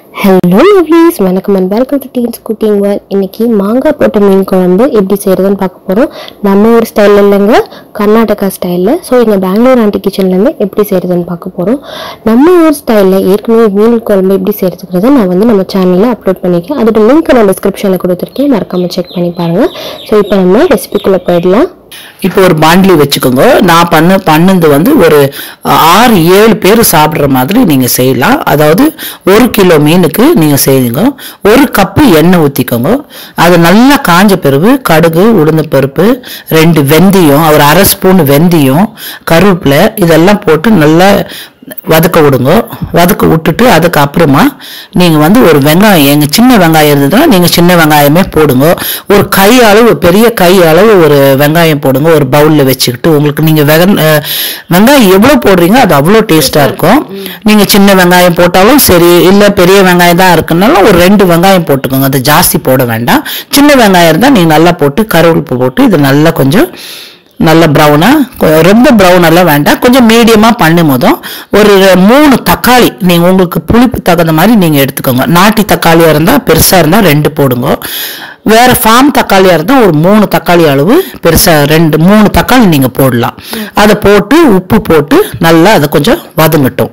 Hello lovelies வணக்கம் and welcome to Teens Cooking where இன்னைக்கு மாங்காய் போட்ட மீன் குழம்பு எப்படி செய்யறதுன்னு பார்க்க போகிறோம் நம்ம ஒரு ஸ்டைலில் இல்லைங்க கர்நாடகா ஸ்டைலில் ஸோ இங்கே பெங்களூர் ஆண்டி கிச்சன்லேருந்து எப்படி செய்யறதுன்னு பார்க்க போகிறோம் நம்ம ஊர் ஸ்டைலில் ஏற்கனவே மீன் குழம்பு எப்படி செய்யறதுங்கிறத நான் வந்து நம்ம சேனலில் அப்லோட் பண்ணியிருக்கேன் அதோட லிங்க் நான் டிஸ்கிரிப்ஷனில் கொடுத்துருக்கேன் மறக்காம செக் பண்ணி பாருங்கள் ஸோ இப்போ நம்ம ரெசிபிக்குள்ளே போயிடலாம் இப்போ ஒரு பாண்ட்லி வச்சுக்கோங்க நான் பண்ண பண்ணது வந்து ஒரு ஆறு ஏழு பேர் சாப்பிட்ற மாதிரி நீங்கள் செய்யலாம் அதாவது ஒரு கிலோ மீனுக்கு நீங்கள் செய்யுங்க ஒரு கப்பு எண்ணெய் ஊற்றிக்கோங்க அது நல்லா காஞ்ச பிறகு கடுகு உளுந்த பருப்பு ரெண்டு வெந்தயம் ஒரு அரை ஸ்பூன் வெந்தயம் கருவேப்பிலை இதெல்லாம் போட்டு நல்லா வதக்க விடுங்க வதக்க விட்டுட்டு அதுக்கு அப்புறமா நீங்கள் வந்து ஒரு வெங்காயம் எங்கள் சின்ன வெங்காயம் இருந்ததுன்னா நீங்கள் சின்ன வெங்காயமே போடுங்க ஒரு கை அளவு பெரிய கை அளவு ஒரு வெங்காயம் போடுங்க ஒரு பவுலில் வச்சுக்கிட்டு உங்களுக்கு நீங்கள் வெக அஹ், வெங்காயம் எவ்வளோ போடுறீங்க அது அவ்வளோ டேஸ்ட்டாக இருக்கும் நீங்கள் சின்ன வெங்காயம் போட்டாலும் சரி இல்லை பெரிய வெங்காயம் தான் இருக்குனாலும் ஒரு ரெண்டு வெங்காயம் போட்டுக்கோங்க அது ஜாஸ்தி போட வேண்டாம் சின்ன வெங்காயம் இருந்தால் நீங்கள் நல்லா போட்டு கருவேப்பிலை போட்டு இது நல்லா கொஞ்சம் நல்ல ப்ரௌனா ரொம்ப ப்ரௌன் எல்லாம் வேண்டாம் கொஞ்சம் மீடியமாக பண்ணும் போதும் ஒரு மூணு தக்காளி நீங்கள் உங்களுக்கு புளிப்பு தகுந்த மாதிரி நீங்கள் எடுத்துக்கோங்க நாட்டி தக்காளியாக இருந்தால் பெருசாக இருந்தால் ரெண்டு போடுங்க வேற ஃபார்ம் தக்காளியாக இருந்தால் ஒரு மூணு தக்காளி அளவு பெருசாக ரெண்டு மூணு தக்காளி நீங்கள் போடலாம் அதை போட்டு உப்பு போட்டு நல்லா அதை கொஞ்சம் வதங்கட்டும்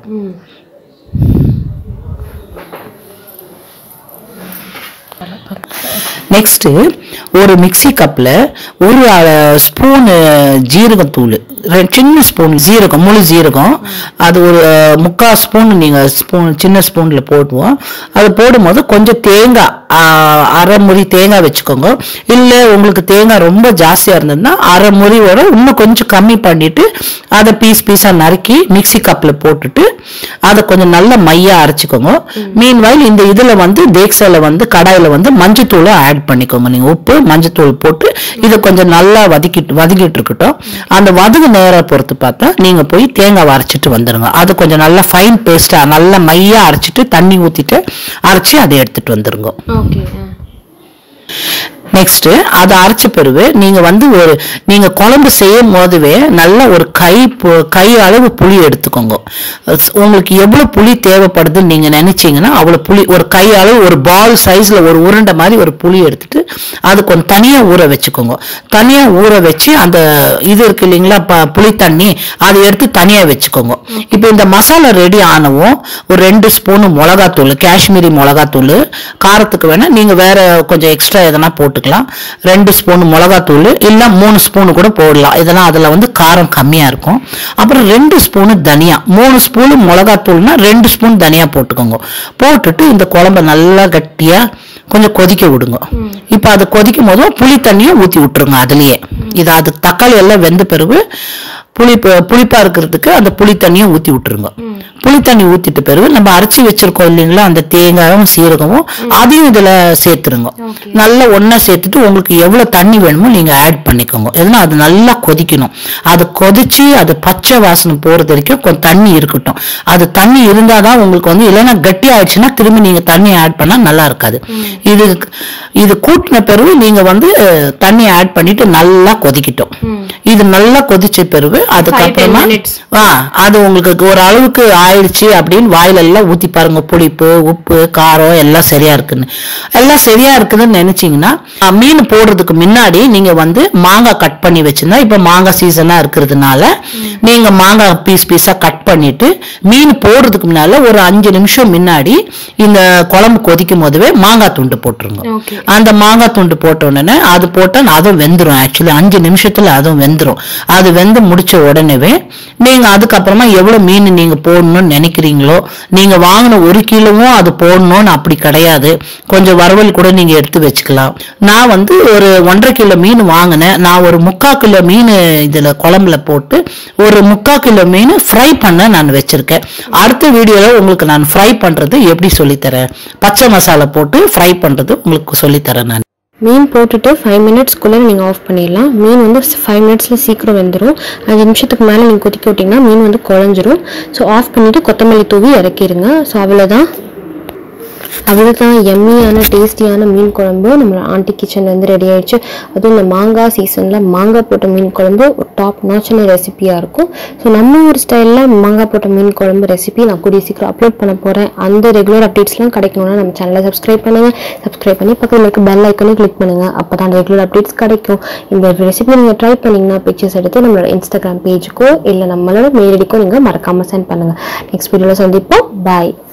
நெக்ஸ்ட்டு ஒரு மிக்ஸி கப்பில் ஒரு ஸ்பூனு ஜீரகத்தூள் ரெ- சின்ன ஸ்பூன் ஜீரகம் முழு ஜீரகம் அது ஒரு அஹ், முக்கால் ஸ்பூன் நீங்கள் ஸ்பூன் சின்ன ஸ்பூனில் போடுவோம் அது போடும்போது கொஞ்சம் தேங்காய் ஆஹ், அரை முறி தேங்காய் வச்சுக்கோங்க இல்லை உங்களுக்கு தேங்காய் ரொம்ப ஜாஸ்தியாக இருந்ததுன்னா அரை முறியோட இன்னும் கொஞ்சம் கம்மி பண்ணிட்டு அதை பீஸ் பீஸாக நறுக்கி மிக்ஸி கப்பில் போட்டுட்டு அதை கொஞ்சம் நல்ல மையாக அரைச்சிக்கோங்க மீன் வயல் இந்த இதில் வந்து தேக்ஸில் வந்து கடாயில் வந்து மஞ்சத்தூளை ஆட் பண்ணிக்கோங்க நீங்கள் உப்பு மஞ்சத்தூள் போட்டு இதை கொஞ்சம் நல்லா வதக்கிட்டு வதக்கிட்டு இருக்கட்டும் அந்த வதகு நேரம் பொறுத்து பார்த்தா நீங்கள் போய் தேங்காய் அரைச்சிட்டு வந்துடுங்க அது கொஞ்சம் நல்லா ஃபைன் பேஸ்ட்டாக நல்லா மையாக அரைச்சிட்டு தண்ணி ஊற்றிட்டு அரைச்சி அதை எடுத்துட்டு வந்துருங்க ஓகே நெக்ஸ்ட் அதை அரைச்ச பிறகு நீங்க வந்து ஒரு நீங்க குழம்பு செய்யும் போதுவே நல்ல ஒரு கை பு- கை அளவு புளி எடுத்துக்கோங்க அஸ்- உங்களுக்கு எவ்வளவு புளி தேவைப்படுதுன்னு நீங்க நினைச்சீங்கன்னா அவ்வளவு புளி ஒரு கை அளவு ஒரு பால் சைஸ்ல ஒரு உருண்டை மாதிரி ஒரு புளி எடுத்துட்டு அது கொஞ்சம் தனியா ஊற வச்சுக்கோங்க தனியா ஊற வச்சு அந்த இது இருக்கு இல்லைங்களா ப- புளி தண்ணி அதை எடுத்து தனியா வச்சுக்கோங்க இப்போ இந்த மசாலா ரெடி ஆனவும் ஒரு ரெண்டு ஸ்பூன் மிளகாத்தூள் காஷ்மீரி மிளகாத்தூள் காரத்துக்கு வேணா நீங்க வேற கொஞ்சம் எக்ஸ்ட்ரா எதனா போட்டுக்கலாம் ரெண்டு ஸ்பூன் மிளகாத்தூள் இல்ல மூணு ஸ்பூன் கூட போடலாம் இதெல்லாம் அதுல வந்து காரம் கம்மியா இருக்கும் அப்புறம் ரெண்டு ஸ்பூன் தனியா மூணு ஸ்பூன் மிளகாத்தூள்னா ரெண்டு ஸ்பூன் தனியா போட்டுக்கோங்க போட்டுட்டு இந்த குழம்ப நல்லா கட்டியா கொஞ்சம் கொதிக்க விடுங்க இப்போ அது கொதிக்கும் போதும் புளி தண்ணியை ஊற்றி விட்டுருங்க அதுலயே இது அது தக்காளி எல்லாம் வெந்த பிறகு புளி புளிப்பா இருக்கிறதுக்கு அந்த புளி தண்ணியை ஊற்றி விட்டுருங்க புளி தண்ணி ஊத்திட்ட பிறகு நம்ம அரைச்சி வச்சிருக்கோம் இல்லைங்களா அந்த தேங்காயும் சீரகமும் அதையும் இதுல சேர்த்துருங்க நல்லா ஒண்ணா சேர்த்துட்டு உங்களுக்கு எவ்வளவு தண்ணி வேணுமோ நீங்க ஆட் பண்ணிக்கோங்க எதுனா அது நல்லா கொதிக்கணும் அது கொதிச்சு அது பச்சை வாசனை போறது வரைக்கும் கொஞ்சம் தண்ணி இருக்கட்டும் அது தண்ணி இருந்தாதான் உங்களுக்கு வந்து இல்லைன்னா கட்டி ஆயிடுச்சுன்னா திரும்பி நீங்க தண்ணி ஆட் பண்ணா நல்லா இருக்காது இது இது கூட்டின பிறகு நீங்க வந்து அஹ், தண்ணி ஆட் பண்ணிட்டு நல்லா கொதிக்கட்டும் இது நல்லா கொதிச்ச பிறகு அதுக்கப்புறமா minutes. ஆ அது உங்களுக்கு ஒரு அளவுக்கு ஆயிடுச்சு அப்படின்னு வாயில எல்லாம் ஊத்தி பாருங்க புளிப்பு உப்பு காரம் எல்லாம் சரியா இருக்குன்னு எல்லாம் சரியா இருக்குதுன்னு நினைச்சீங்கன்னா ஆ, மீன் போடுறதுக்கு முன்னாடி நீங்க வந்து மாங்காய் கட் பண்ணி வச்சிருந்தா இப்ப மாங்காய் சீசனா இருக்கிறதுனால நீங்க மாங்காய் பீஸ் பீஸா கட் பண்ணிட்டு மீன் போடுறதுக்கு முன்னால ஒரு அஞ்சு நிமிஷம் முன்னாடி இந்த குழம்பு கொதிக்கும் போதுவே மாங்காய் துண்டு போட்டுருங்க Okay. அந்த மாங்காய் துண்டு போட்ட உடனே அது போட்டா அதுவும் வெந்துரும் ஆக்சுவலி அஞ்சு நிமிஷத்துல அதுவும் வெந்துரும் அது வெந்து முடிச்ச உடனேவே நீங்க அதுக்கப்புறமா எவ்வளவு மீன் நீங்க போடணும்னு நினைக்கிறீங்களோ நீங்க வாங்கின ஒரு கிலோவும் அது போடணும்னு அப்படி கிடையாது கொஞ்சம் வறுவல் கூட நீங்க எடுத்து வச்சுக்கலாம் நான் வந்து ஒரு ஒன்றரை கிலோ மீன் வாங்கினேன் நான் ஒரு முக்கால் கிலோ மீன் இதுல குழம்புல போட்டு ஒரு முக்கால் கிலோ மீன் ஃப்ரை பண்ண நான் வச்சிருக்கேன் அடுத்த வீடியோல உங்களுக்கு நான் ஃப்ரை பண்றது எப்படி சொல்லித்தரேன் பச்சை மசாலா போட்டு ஃப்ரை பண்றது உங்களுக்கு சொல்லித்தரேன் நான் மீன் போட்டுட்டு ஃபைவ் மினிட்ஸ்க்குள்ளே நீங்கள் ஆஃப் பண்ணிடலாம் மீன் வந்து ஃபைவ் மினிட்ஸில் சீக்கிரம் வெந்துடும் அஞ்சு நிமிஷத்துக்கு மேலே நீங்கள் கொதிக்க விட்டிங்கன்னா மீன் வந்து குழஞ்சிரும் ஸோ ஆஃப் பண்ணிவிட்டு கொத்தமல்லி தூவி இறக்கிடுங்க ஸோ அவ்வளோதான் அவ்வளோதான் எம்மியான டேஸ்டியான மீன் குழம்பு நம்மளோட ஆண்டி கிச்சன்ல இருந்து ரெடி ஆயிடுச்சு அதுவும் இந்த மாங்காய் சீசனில் மாங்காய் போட்ட மீன் குழம்பு ஒரு டாப் நாச்சான ரெசிபியாக இருக்கும் ஸோ நம்ம ஒரு ஸ்டைலில் மாங்காய் போட்ட மீன் குழம்பு ரெசிபி நான் கூடிய சீக்கிரம் அப்லோட் பண்ண போகிறேன் அந்த ரெகுலர் அப்டேட்ஸ்லாம் கிடைக்கணும்னா நம்ம சேனலை சப்ஸ்கிரைப் பண்ணுங்க சப்ஸ்கிரைப் பண்ணி பக்கத்தில் இருக்க பெல் ஐக்கனை கிளிக் பண்ணுங்க அப்போ தான் ரெகுலர் அப்டேட்ஸ் கிடைக்கும் இந்த ரெசிபி நீங்கள் ட்ரை பண்ணீங்கன்னா பிக்சர்ஸ் எடுத்து நம்மளோட இன்ஸ்டாகிராம் பேஜுக்கோ இல்லை நம்மளோட மெயில் ஐடிக்கோ நீங்கள் மறக்காமல் சென்ட் பண்ணுங்கள் நெக்ஸ்ட் வீடியோவில் சந்திப்போம் பாய்